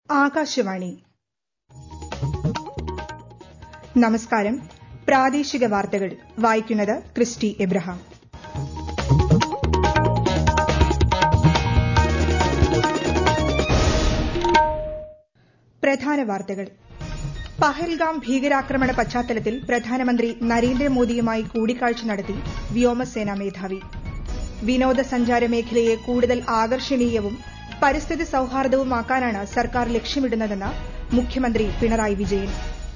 ആകാശവാണി നമസ്കാരം പ്രാദേശിക വാർത്തകൾ വായിക്കുന്നത് ക്രിസ്റ്റി എബ്രഹാം പ്രധാന വാർത്തകൾ പഹൽഗാം ഭീകരാക്രമണ പശ്ചാത്തലത്തിൽ പ്രധാനമന്ത്രി നരേന്ദ്രമോദിയുമായി കൂടിക്കാഴ്ച നടത്തി വ്യോമസേനാ മേധാവി വിനോദസഞ്ചാര മേഖലയെ കൂടുതൽ ആകർഷണീയവും പരിസ്ഥിതി സൌഹാർദ്ദവുമാക്കാനാണ് സർക്കാർ ലക്ഷ്യമിടുന്നതെന്ന് മുഖ്യമന്ത്രി പിണറായി വിജയൻ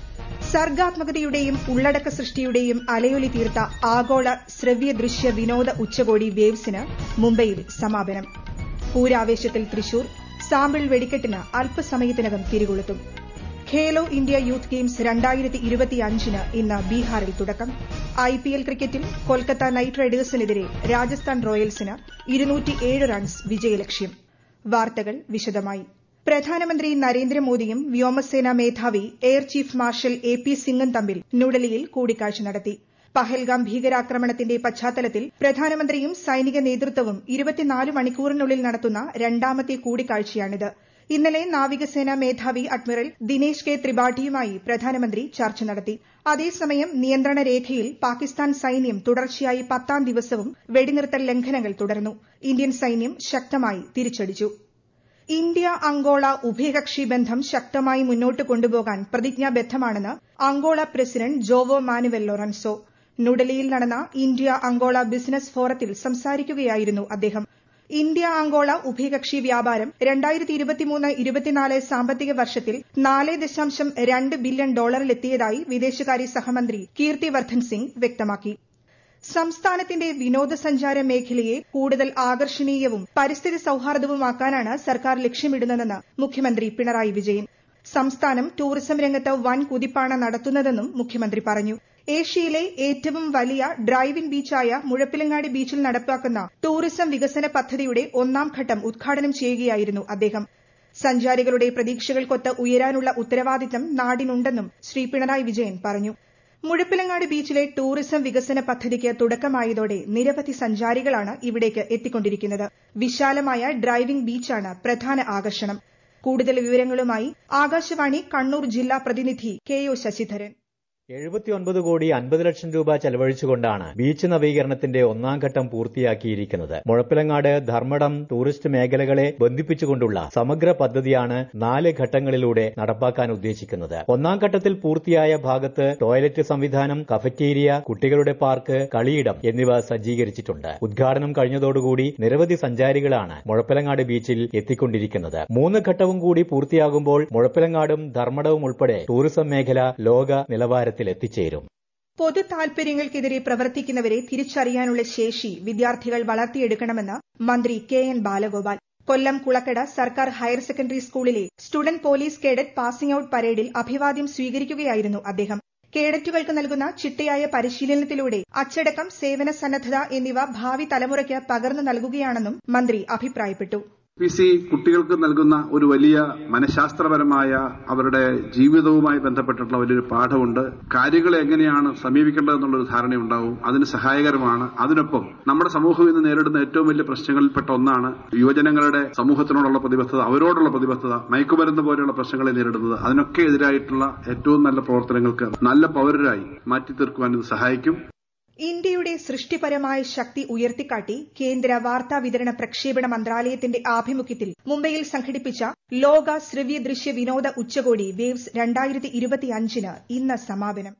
സർഗാത്മകതയുടെയും ഉള്ളടക്ക സൃഷ്ടിയുടെയും അലയൊലി തീർത്ത ആഗോള ശ്രവ്യ ദൃശ്യ വിനോദ ഉച്ചകോടി വേവ്സിന് മുംബൈയിൽ സമാപനം പൂരാവേശത്തിൽ തൃശൂർ സാമ്പിൾ വെടിക്കെട്ടിന് അല്പസമയത്തിനകം തിരികൊളുത്തും ഖേലോ ഇന്ത്യ യൂത്ത് ഗെയിംസ് രണ്ടായിരത്തി ഇരുപത്തിയഞ്ചിന് ഇന്ന് ബീഹാറിൽ തുടക്കം ഐപിഎൽ ക്രിക്കറ്റിൽ കൊൽക്കത്ത നൈറ്റ് റൈഡേഴ്സിനെതിരെ രാജസ്ഥാൻ റോയൽസിന് ഇരുന്നൂറ്റിയേഴ് റൺസ് വിജയലക്ഷ്യം വാർത്തകൾ വിശദമായി പ്രധാനമന്ത്രി നരേന്ദ്രമോദിയും വ്യോമസേനാ മേധാവി air chief marshal A P സിംഗും തമ്മിൽ ന്യൂഡൽഹിയിൽ കൂടിക്കാഴ്ച നടത്തി പഹൽഗാം ഭീകരാക്രമണത്തിന്റെ പശ്ചാത്തലത്തിൽ പ്രധാനമന്ത്രിയും സൈനിക നേതൃത്വവും ഇരുപത്തിനാല് മണിക്കൂറിനുള്ളിൽ നടത്തുന്ന രണ്ടാമത്തെ കൂടിക്കാഴ്ചയാണിത് ഇന്നലെ നാവികസേനാ മേധാവി അഡ്മിറൽ ദിനേശ് കെ ത്രിപാഠിയുമായി പ്രധാനമന്ത്രി ചർച്ച നടത്തി അതേസമയം നിയന്ത്രണ രേഖയിൽ പാകിസ്ഥാൻ സൈന്യം തുടർച്ചയായി പത്താം ദിവസവും വെടിനിർത്തൽ ലംഘനങ്ങൾ തുടർന്നു ഇന്ത്യൻ സൈന്യം ശക്തമായി തിരിച്ചടിച്ചു ഇന്ത്യ അങ്കോള ഉഭയകക്ഷി ബന്ധം ശക്തമായി മുന്നോട്ട് കൊണ്ടുപോകാൻ പ്രതിജ്ഞാബദ്ധമാണെന്ന് Angola president Joao Manuel Lourenco ന്യൂഡൽഹിയിൽ നടന്ന ഇന്ത്യ അങ്കോള ബിസിനസ് ഫോറത്തിൽ സംസാരിക്കുകയായിരുന്നു അദ്ദേഹം ഇന്ത്യ അങ്കോള ഉഭയകക്ഷി വ്യാപാരം രണ്ടായിരത്തി ഇരുപത്തിമൂന്ന് ഇരുപത്തിനാല് സാമ്പത്തിക വർഷത്തിൽ നാല് ദശാംശം രണ്ട് ബില്യൺ ഡോളറിലെത്തിയതായി വിദേശകാര്യ സഹമന്ത്രി കീർത്തി വർദ്ധൻ സിംഗ് വ്യക്തമാക്കി സംസ്ഥാനത്തിന്റെ വിനോദസഞ്ചാര മേഖലയെ കൂടുതൽ ആകർഷണീയവും പരിസ്ഥിതി സൌഹാർദ്ദവുമാക്കാനാണ് സർക്കാർ ലക്ഷ്യമിടുന്നതെന്ന് മുഖ്യമന്ത്രി പിണറായി വിജയൻ സംസ്ഥാനം ടൂറിസം രംഗത്ത് വൻ കുതിപ്പാണ് നടത്തുന്നതെന്നും മുഖ്യമന്ത്രി പറഞ്ഞു ഏഷ്യയിലെ ഏറ്റവും വലിയ ഡ്രൈവ് ഇൻ ബീച്ചായ മുഴപ്പിലങ്ങാടി ബീച്ചിൽ നടപ്പാക്കുന്ന ടൂറിസം വികസന പദ്ധതിയുടെ ഒന്നാം ഘട്ടം ഉദ്ഘാടനം ചെയ്യുകയായിരുന്നു അദ്ദേഹം സഞ്ചാരികളുടെ പ്രതീക്ഷകൾക്കൊത്ത് ഉയരാനുള്ള ഉത്തരവാദിത്തം നാടിനുണ്ടെന്നും ശ്രീ പിണറായി വിജയൻ പറഞ്ഞു മുഴപ്പിലങ്ങാട് ബീച്ചിലെ ടൂറിസം വികസന പദ്ധതിക്ക് തുടക്കമായതോടെ നിരവധി സഞ്ചാരികളാണ് ഇവിടേക്ക് എത്തിക്കൊണ്ടിരിക്കുന്നത് വിശാലമായ ഡ്രൈവിംഗ് ബീച്ചാണ് പ്രധാന ആകർഷണം കൂടുതൽ വിവരങ്ങളുമായി ആകാശവാണി കണ്ണൂർ ജില്ലാ പ്രതിനിധി കെ ഒ ശശിധരൻ എഴുപത്തിയൊൻപത് കോടി അൻപത് ലക്ഷം രൂപ ചെലവഴിച്ചുകൊണ്ടാണ് ബീച്ച് നവീകരണത്തിന്റെ ഒന്നാം ഘട്ടം പൂർത്തിയാക്കിയിരിക്കുന്നത് മുഴപ്പിലങ്ങാട് ധർമ്മടം ടൂറിസ്റ്റ് മേഖലകളെ ബന്ധിപ്പിച്ചുകൊണ്ടുള്ള സമഗ്ര പദ്ധതിയാണ് നാല് ഘട്ടങ്ങളിലൂടെ നടപ്പാക്കാൻ ഉദ്ദേശിക്കുന്നത് ഒന്നാം ഘട്ടത്തിൽ പൂർത്തിയായ ഭാഗത്ത് ടോയ്ലറ്റ് സംവിധാനം കഫറ്റീരിയ കുട്ടികളുടെ പാർക്ക് കളിയിടം എന്നിവ സജ്ജീകരിച്ചിട്ടുണ്ട് ഉദ്ഘാടനം കഴിഞ്ഞതോടുകൂടി നിരവധി സഞ്ചാരികളാണ് മുഴപ്പിലങ്ങാട് ബീച്ചിൽ എത്തിക്കൊണ്ടിരിക്കുന്നത് മൂന്ന് ഘട്ടവും കൂടി പൂർത്തിയാകുമ്പോൾ മുഴപ്പിലങ്ങാടും ധർമ്മടവും ഉൾപ്പെടെ ടൂറിസം മേഖല ലോക നിലവാരത്തിൽ എത്തിച്ചേരും പൊതു താൽപര്യങ്ങൾക്കെതിരെ പ്രവർത്തിക്കുന്നവരെ തിരിച്ചറിയാനുള്ള ശേഷി വിദ്യാർത്ഥികൾ വളർത്തിയെടുക്കണമെന്ന് മന്ത്രി കെ എൻ ബാലഗോപാൽ കൊല്ലം കുളക്കട സർക്കാർ ഹയർ സെക്കൻഡറി സ്കൂളിലെ student police cadet passing out പരേഡിൽ അഭിവാദ്യം സ്വീകരിക്കുകയായിരുന്നു അദ്ദേഹം കേഡറ്റുകൾക്ക് നൽകുന്ന ചിട്ടയായ പരിശീലനത്തിലൂടെ അച്ചടക്കം സേവന സന്നദ്ധത എന്നിവ ഭാവി തലമുറയ്ക്ക് പകർന്നു നൽകുകയാണെന്നും മന്ത്രി അഭിപ്രായപ്പെട്ടു പി സി കുട്ടികൾക്ക് നൽകുന്ന ഒരു വലിയ മനഃശാസ്ത്രപരമായ അവരുടെ ജീവിതവുമായി ബന്ധപ്പെട്ടിട്ടുള്ള വലിയൊരു പാഠമുണ്ട് കാര്യങ്ങളെ എങ്ങനെയാണ് സമീപിക്കേണ്ടതെന്നുള്ളൊരു ധാരണയുണ്ടാവും അതിന് സഹായകരമാണ് അതിനൊപ്പം നമ്മുടെ സമൂഹം ഇന്ന് നേരിടുന്ന ഏറ്റവും വലിയ പ്രശ്നങ്ങളിൽപ്പെട്ട ഒന്നാണ് യുവജനങ്ങളുടെ സമൂഹത്തിനോടുള്ള പ്രതിബദ്ധത അവരോടുള്ള പ്രതിബദ്ധത മയക്കുമരുന്ന് പോലെയുള്ള പ്രശ്നങ്ങളെ നേരിടുന്നത് അതിനൊക്കെ എതിരായിട്ടുള്ള ഏറ്റവും നല്ല പ്രവർത്തനങ്ങൾക്ക് നല്ല പൌരരായി മാറ്റി തീർക്കുവാൻ ഇത് സഹായിക്കും ഇന്ത്യയുടെ സൃഷ്ടിപരമായ ശക്തി ഉയർത്തിക്കാട്ടി കേന്ദ്ര വാർത്താ വിതരണ പ്രക്ഷേപണ മന്ത്രാലയത്തിന്റെ ആഭിമുഖ്യത്തിൽ മുംബൈയിൽ സംഘടിപ്പിച്ച ലോക ശ്രവ്യ ദൃശ്യ വിനോദ ഉച്ചകോടി വേവ്സ് രണ്ടായിരത്തി ഇരുപത്തിയഞ്ചിന് ഇന്ന് സമാപനം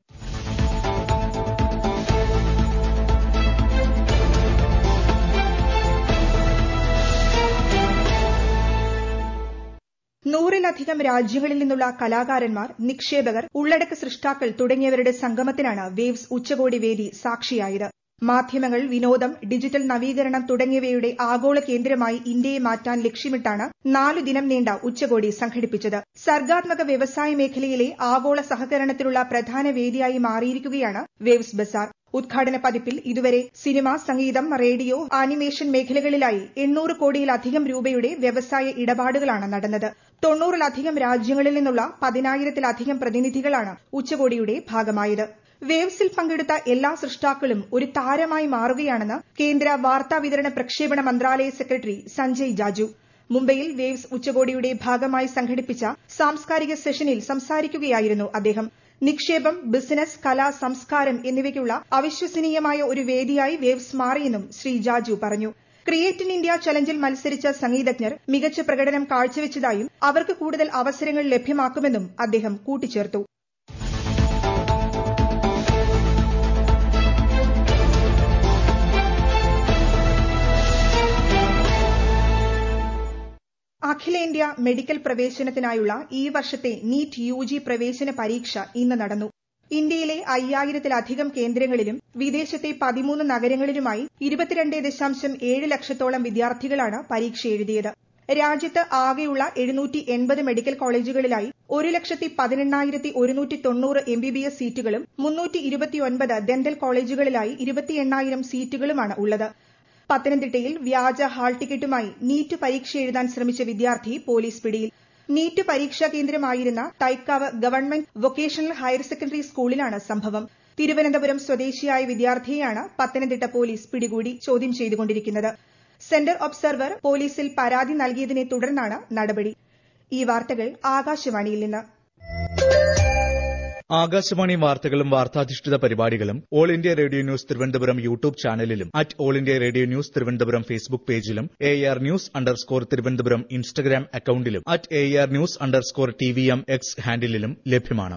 നൂറിലധികം രാജ്യങ്ങളിൽ നിന്നുള്ള കലാകാരന്മാർ നിക്ഷേപകർ ഉള്ളടക്ക സൃഷ്ടാക്കൾ തുടങ്ങിയവരുടെ സംഗമത്തിനാണ് വേവ്സ് ഉച്ചകോടി വേദി സാക്ഷിയായത് മാധ്യമങ്ങൾ വിനോദം ഡിജിറ്റൽ നവീകരണം തുടങ്ങിയവയുടെ ആഗോള കേന്ദ്രമായി ഇന്ത്യയെ മാറ്റാൻ ലക്ഷ്യമിട്ടാണ് നാലു ദിനം നീണ്ട ഉച്ചകോടി സംഘടിപ്പിച്ചത് സർഗാത്മക വ്യവസായ മേഖലയിലെ ആഗോള സഹകരണത്തിനുള്ള പ്രധാന വേദിയായി മാറിയിരിക്കുകയാണ് വേവ്സ് ബസാർ ഉദ്ഘാടന പതിപ്പിൽ ഇതുവരെ സിനിമ സംഗീതം റേഡിയോ ആനിമേഷൻ മേഖലകളിലായി എണ്ണൂറ് കോടിയിലധികം രൂപയുടെ വ്യവസായ ഇടപാടുകളാണ് നടന്നത് തൊണ്ണൂറിലധികം രാജ്യങ്ങളിൽ നിന്നുള്ള പതിനായിരത്തിലധികം പ്രതിനിധികളാണ് ഉച്ചകോടിയുടെ ഭാഗമായത് വേവ്സിൽ പങ്കെടുത്ത എല്ലാ സൃഷ്ടാക്കളും ഒരു താരമായി മാറുകയാണെന്ന് കേന്ദ്ര വാർത്താവിതരണ പ്രക്ഷേപണ മന്ത്രാലയ സെക്രട്ടറി സഞ്ജയ് ജാജു മുംബൈയിൽ വേവ്സ് ഉച്ചകോടിയുടെ ഭാഗമായി സംഘടിപ്പിച്ച സാംസ്കാരിക സെഷനിൽ സംസാരിക്കുകയായിരുന്നു അദ്ദേഹം നിക്ഷേപം ബിസിനസ് കല സംസ്കാരം എന്നിവയ്ക്കുള്ള അവിശ്വസനീയമായ ഒരു വേദിയായി വേവ്സ് മാറിയെന്നും ശ്രീ ജാജു പറഞ്ഞു ക്രിയേറ്റ് ഇൻ ഇന്ത്യ ചലഞ്ചിൽ മത്സരിച്ച സംഗീതജ്ഞർ മികച്ച പ്രകടനം കാഴ്ചവെച്ചതായും അവർക്ക് കൂടുതൽ അവസരങ്ങൾ ലഭ്യമാക്കുമെന്നും അദ്ദേഹം കൂട്ടിച്ചേർത്തു അഖിലേന്ത്യാ മെഡിക്കൽ പ്രവേശനത്തിനായുള്ള ഈ വർഷത്തെ നീറ്റ് യു ജി പ്രവേശന പരീക്ഷ ഇന്ന് നടന്നു ഇന്ത്യയിലെ അയ്യായിരത്തിലധികം കേന്ദ്രങ്ങളിലും വിദേശത്തെ പതിമൂന്ന് നഗരങ്ങളിലുമായി ഇരുപത്തിരണ്ട് ദശാംശം ഏഴ് ലക്ഷത്തോളം വിദ്യാർത്ഥികളാണ് പരീക്ഷ എഴുതിയത് രാജ്യത്ത് ആകെയുള്ള എഴുന്നൂറ്റി എൺപത് മെഡിക്കൽ കോളേജുകളിലായി ഒരു ലക്ഷത്തി പതിനെണ്ണായിരത്തി ഒരുന്നൂറ്റി തൊണ്ണൂറ് എം ബി ബി എസ് സീറ്റുകളും മുന്നൂറ്റി ഇരുപത്തിയൊൻപത് ഡെന്റൽ കോളേജുകളിലായി ഇരുപത്തി എണ്ണായിരം സീറ്റുകളുമാണ് ഉള്ളത് പത്തനംതിട്ടയിൽ വ്യാജ ഹാൾ ടിക്കറ്റുമായി നീറ്റ് പരീക്ഷ എഴുതാൻ ശ്രമിച്ച വിദ്യാർത്ഥി പോലീസ് പിടിയിൽ നീറ്റ് പരീക്ഷാ കേന്ദ്രമായിരുന്ന Thycaud government vocational higher secondary സ്കൂളിലാണ് സംഭവം തിരുവനന്തപുരം സ്വദേശിയായ വിദ്യാർത്ഥിയെയാണ് പത്തനംതിട്ട പോലീസ് പിടികൂടി ചോദ്യം ചെയ്തുകൊണ്ടിരിക്കുന്നത് സെന്റർ ഒബ്സർവർ പോലീസിൽ പരാതി നൽകിയതിനെ തുടർന്നാണ് നടപടി ഈ വാർത്തകൾ ആകാശവാണിയിൽ നിന്ന് ആകാശവാണി വാർത്തകളും വാർത്താധിഷ്ഠിത പരിപാടികളും all India radio news Thiruvananthapuram YouTube ചാനലിലും at all India radio news Thiruvananthapuram Facebook പേജിലും A R news underscore Thiruvananthapuram Instagram അക്കൌണ്ടിലും at A R news underscore T V M X ഹാൻഡിലും ലഭ്യമാണ്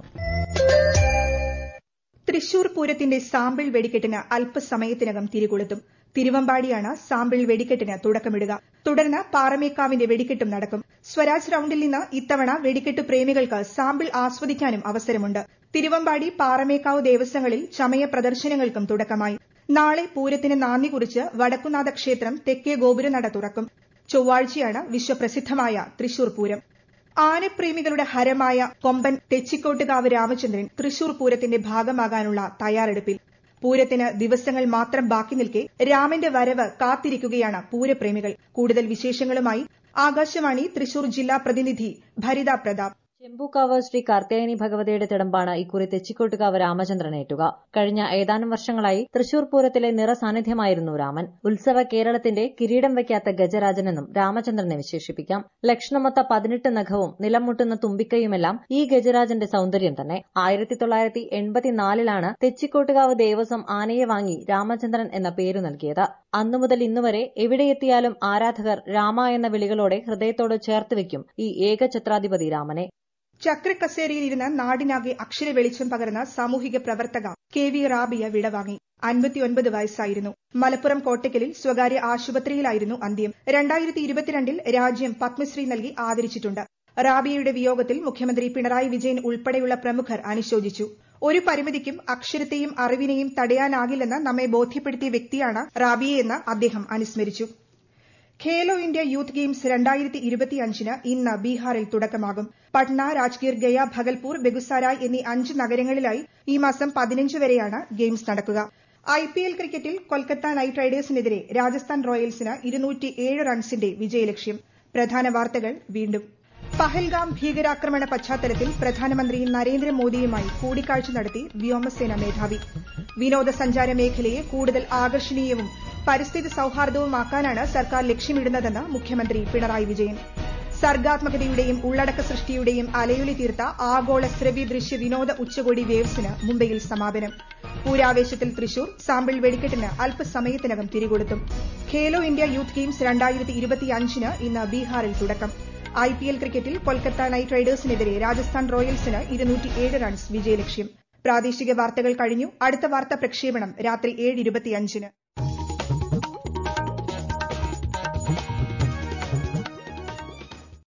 തൃശൂർ പൂരത്തിന്റെ സാമ്പിൾ വെടിക്കെട്ടിന് അല്പസമയത്തിനകം തിരികൊളുത്തും തിരുവമ്പാടിയാണ് സാമ്പിൾ വെടിക്കെട്ടിന് തുടക്കമിടുക തുടർന്ന് പാറമേക്കാവിന്റെ വെടിക്കെട്ടും നടക്കും സ്വരാജ് റൌണ്ടിൽ നിന്ന് ഇത്തവണ വെടിക്കെട്ട് പ്രേമികൾക്ക് സാമ്പിൾ ആസ്വദിക്കാനും അവസരമുണ്ട് തിരുവമ്പാടി പാറമേക്കാവ് ദേവസ്വങ്ങളിൽ ചമയ പ്രദർശനങ്ങൾക്കും തുടക്കമായി നാളെ പൂരത്തിന് നാന്ദി കുറിച്ച് വടക്കുനാഥ ക്ഷേത്രം തെക്കേ ഗോപുരനട തുറക്കും ചൊവ്വാഴ്ചയാണ് വിശ്വപ്രസിദ്ധമായ തൃശൂർ പൂരം ആനപ്രേമികളുടെ ഹരമായ കൊമ്പൻ തെച്ചിക്കോട്ടുകാവ് രാമചന്ദ്രൻ തൃശൂർ പൂരത്തിന്റെ ഭാഗമാകാനുള്ള തയ്യാറെടുപ്പിൽ പൂരത്തിന് ദിവസങ്ങൾ മാത്രം ബാക്കി നിൽക്കെ രാമന്റെ വരവ് കാത്തിരിക്കുകയാണ് പൂരപ്രേമികൾ കൂടുതൽ വിശേഷങ്ങളുമായി ആകാശവാണി തൃശൂർ ജില്ലാ പ്രതിനിധി ഭരിത പ്രതാപ് ചെമ്പൂക്കാവ് ശ്രീ കാർത്തിയായനി ഭഗവതിയുടെ തിടമ്പാണ് ഇക്കുറി തെച്ചിക്കോട്ടുകാവ് രാമചന്ദ്രൻ ഏറ്റുക കഴിഞ്ഞ ഏതാനും വർഷങ്ങളായി തൃശൂർ പൂരത്തിലെ നിറസാന്നിധ്യമായിരുന്നു രാമൻ ഉത്സവ കേരളത്തിന്റെ കിരീടം വയ്ക്കാത്ത ഗജരാജനെന്നും രാമചന്ദ്രനെ വിശേഷിപ്പിക്കാം ലക്ഷണമൊത്ത പതിനെട്ട് നഖവും നിലംമുട്ടുന്ന തുമ്പിക്കൈയുമെല്ലാം ഈ ഗജരാജന്റെ സൌന്ദര്യം തന്നെ ആയിരത്തി തൊള്ളായിരത്തി എൺപത്തിനാലിലാണ് തെച്ചിക്കോട്ടുകാവ് ദേവസ്വം ആനയെ വാങ്ങി രാമചന്ദ്രൻ എന്ന പേരു നൽകിയത് അന്നു മുതൽ ഇന്നുവരെ എവിടെയെത്തിയാലും ആരാധകർ രാമ എന്ന വിളികളോടെ ഹൃദയത്തോട് ചേർത്ത് വെക്കും ഈ ഏകഛത്രാധിപതി രാമനെ ചക്രക്കസേരയിലിരുന്ന് നാടിനാകെ അക്ഷര വെളിച്ചം പകർന്ന സാമൂഹിക പ്രവർത്തക കെ വി റാബിയ വിടവാങ്ങി അൻപത്തിയൊൻപത് വയസ്സായിരുന്നു മലപ്പുറം കോട്ടയ്ക്കലിൽ സ്വകാര്യ ആശുപത്രിയിലായിരുന്നു അന്ത്യം രണ്ടായിരത്തി ഇരുപത്തിരണ്ടിൽ രാജ്യം പത്മശ്രീ നൽകി ആദരിച്ചിട്ടുണ്ട് റാബിയയുടെ വിയോഗത്തിൽ മുഖ്യമന്ത്രി പിണറായി വിജയൻ ഉൾപ്പെടെയുള്ള പ്രമുഖർ അനുശോചിച്ചു ഒരു പരിമിതിക്കും അക്ഷരത്തെയും അറിവിനെയും തടയാനാകില്ലെന്ന് നമ്മെ ബോധ്യപ്പെടുത്തിയ വ്യക്തിയാണ് റാബിയയെന്ന് അദ്ദേഹം അനുസ്മരിച്ചു ഖേലോ ഇന്ത്യ യൂത്ത് ഗെയിംസ് രണ്ടായിരത്തി ഇരുപത്തിയഞ്ചിന് ഇന്ന് ബീഹാറിൽ തുടക്കമാകും പട്ന രാജ്ഗീർ ഗയ ഭഗൽപൂർ ബെഗുസാരായ് എന്നീ അഞ്ച് നഗരങ്ങളിലായി ഈ മാസം പതിനഞ്ച് വരെയാണ് ഗെയിംസ് നടക്കുക ഐ പി എൽ ക്രിക്കറ്റിൽ കൊൽക്കത്ത നൈറ്റ് റൈഡേഴ്സിനെതിരെ രാജസ്ഥാൻ റോയൽസിന് ഇരുന്നൂറ്റി ഏഴ് റൺസിന്റെ വിജയലക്ഷ്യം പ്രധാന വാർത്തകൾ വീണ്ടും പഹൽഗാം ഭീകരാക്രമണ പശ്ചാത്തലത്തിൽ പ്രധാനമന്ത്രി നരേന്ദ്രമോദിയുമായി കൂടിക്കാഴ്ച നടത്തി വ്യോമസേന മേധാവി വിനോദസഞ്ചാര മേഖലയെ കൂടുതൽ ആകർഷണീയവും പരിസ്ഥിതി സൌഹാർദ്ദവുമാക്കാനാണ് സർക്കാർ ലക്ഷ്യമിടുന്നതെന്ന് മുഖ്യമന്ത്രി പിണറായി വിജയൻ സർഗാത്മകതയുടെയും ഉള്ളടക്ക സൃഷ്ടിയുടെയും അലയൊലി തീർത്ത ആഗോള ശ്രവ്യ ദൃശ്യ വിനോദ ഉച്ചകോടി വേവ്സിന് മുംബൈയിൽ സമാപനം പൂരാവേശത്തിൽ തൃശൂർ സാമ്പിൾ വെടിക്കെട്ടിന് അല്പസമയത്തിനകം തിരികൊടുത്തും ഖേലോ ഇന്ത്യ യൂത്ത് ഗെയിംസ് രണ്ടായിരത്തി ഇരുപത്തിയഞ്ചിന് ഇന്ന് ബീഹാറിൽ തുടക്കം ഐ പി എൽ ക്രിക്കറ്റിൽ കൊൽക്കത്ത നൈറ്റ് റൈഡേഴ്സിനെതിരെ രാജസ്ഥാൻ റോയൽസിന് ഇരുന്നൂറ്റിയേഴ് റൺസ് വിജയലക്ഷ്യം പ്രാദേശിക വാർത്തകൾ കഴിഞ്ഞു അടുത്ത വാർത്താ പ്രക്ഷേപണം രാത്രി ഏഴ് ഇരുപത്തിയഞ്ചിന്